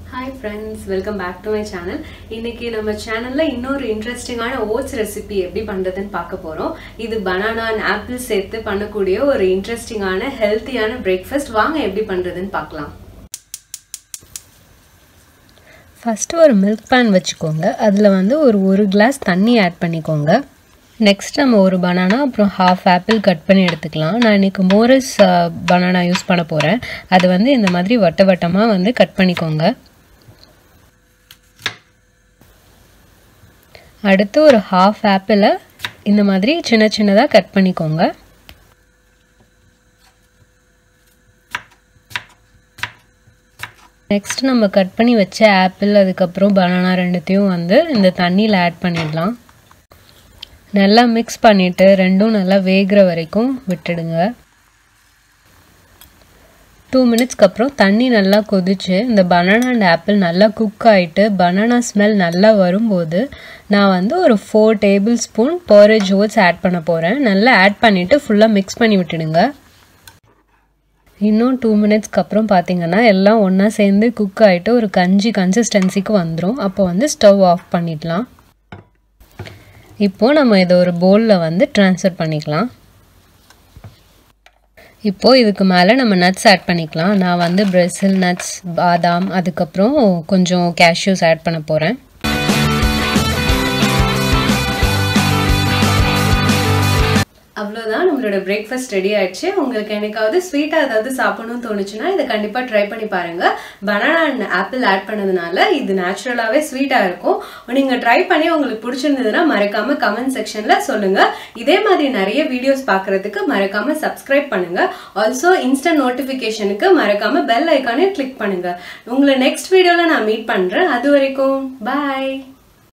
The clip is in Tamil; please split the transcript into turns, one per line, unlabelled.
hi friends welcome back to my channel இன்னைக்கு நம்ம சேனல்ல இன்னொரு இன்ட்ரெஸ்டிங்கான ஓட்ஸ் ரெசிபி எப்படி பண்றதுன்னு பார்க்க போறோம் இது பனானா அண்ட் ஆப்பிள் சேர்த்து பண்ணக்கூடிய ஒரு இன்ட்ரெஸ்டிங்கான ஹெல்த்தியான பிரேக்ஃபாஸ்ட் வாங்க எப்படி பண்றதுன்னு பார்க்கலாம்
ஃபஸ்ட்டு ஒரு மில்க் பேன் வச்சுக்கோங்க அதில் வந்து ஒரு ஒரு கிளாஸ் தண்ணி ஆட் பண்ணிக்கோங்க நெக்ஸ்ட் நம்ம ஒரு பனானா அப்புறம் ஹாஃப் ஆப்பிள் கட் பண்ணி எடுத்துக்கலாம் நான் இன்றைக்கி மோரஸ் பனானா யூஸ் பண்ண போகிறேன் அது வந்து இந்த மாதிரி வட்ட வட்டமாக வந்து கட் பண்ணிக்கோங்க அடுத்து ஒரு ஹாஃப் ஆப்பிளை இந்த மாதிரி சின்ன சின்னதாக கட் பண்ணிக்கோங்க நெக்ஸ்ட் நம்ம கட் பண்ணி வச்ச ஆப்பிள் அதுக்கப்புறம் பனானா ரெண்டுத்தையும் வந்து இந்த தண்ணியில் ஆட் பண்ணிடலாம் நல்லா மிக்ஸ் பண்ணிவிட்டு ரெண்டும் நல்லா வேகிற வரைக்கும் விட்டுடுங்க டூ மினிட்ஸ்க்கு அப்புறம் தண்ணி நல்லா கொதிச்சு இந்த பனானா அண்ட் ஆப்பிள் நல்லா குக் ஆகிட்டு பனானா ஸ்மெல் நல்லா வரும்போது நான் வந்து ஒரு four tablespoon porridge oats add பண்ண போகிறேன் நல்லா ஆட் பண்ணிவிட்டு ஃபுல்லாக மிக்ஸ் பண்ணி விட்டுடுங்க இன்னும் டூ மினிட்ஸ்க்கு அப்புறம் பார்த்தீங்கன்னா எல்லாம் ஒன்றா சேர்ந்து குக் ஆகிட்டு ஒரு கஞ்சி கன்சிஸ்டன்சிக்கு வந்துடும் அப்போ வந்து ஸ்டவ் ஆஃப் பண்ணிடலாம் இப்போது நம்ம இதை ஒரு பவுலில் வந்து ட்ரான்ஸ்ஃபர் பண்ணிக்கலாம் இப்போது இதுக்கு மேலே நம்ம நட்ஸ் ஆட் பண்ணிக்கலாம் நான் வந்து பிரசில் நட்ஸ் பாதாம் அதுக்கப்புறம் கொஞ்சம் கேஷ்யூஸ் ஆட் பண்ண போகிறேன்
அவ்வளோதான் நம்மளோட பிரேக்ஃபாஸ்ட் ரெடி ஆயிடுச்சு உங்களுக்கு என்னைக்காவது ஸ்வீட்டாக ஏதாவது சாப்பிடணும்னு தோணுச்சுன்னா இதை கண்டிப்பாக ட்ரை பண்ணி பாருங்க பனானா அண்ட் ஆப்பிள் ஆட் பண்ணதுனால இது நேச்சுரலாகவே ஸ்வீட்டாக இருக்கும் நீங்கள் ட்ரை பண்ணி உங்களுக்கு பிடிச்சிருந்ததுன்னா மறக்காம கமெண்ட் செக்ஷனில் சொல்லுங்க இதே மாதிரி நிறைய வீடியோஸ் பார்க்கறதுக்கு மறக்காம சப்ஸ்கிரைப் பண்ணுங்க ஆல்சோ இன்ஸ்டன்ட் நோட்டிஃபிகேஷனுக்கு மறக்காம பெல் ஐக்கானே கிளிக் பண்ணுங்க உங்களை நெக்ஸ்ட் வீடியோவில் நான் மீட் பண்ணுறேன் அது வரைக்கும் பாய்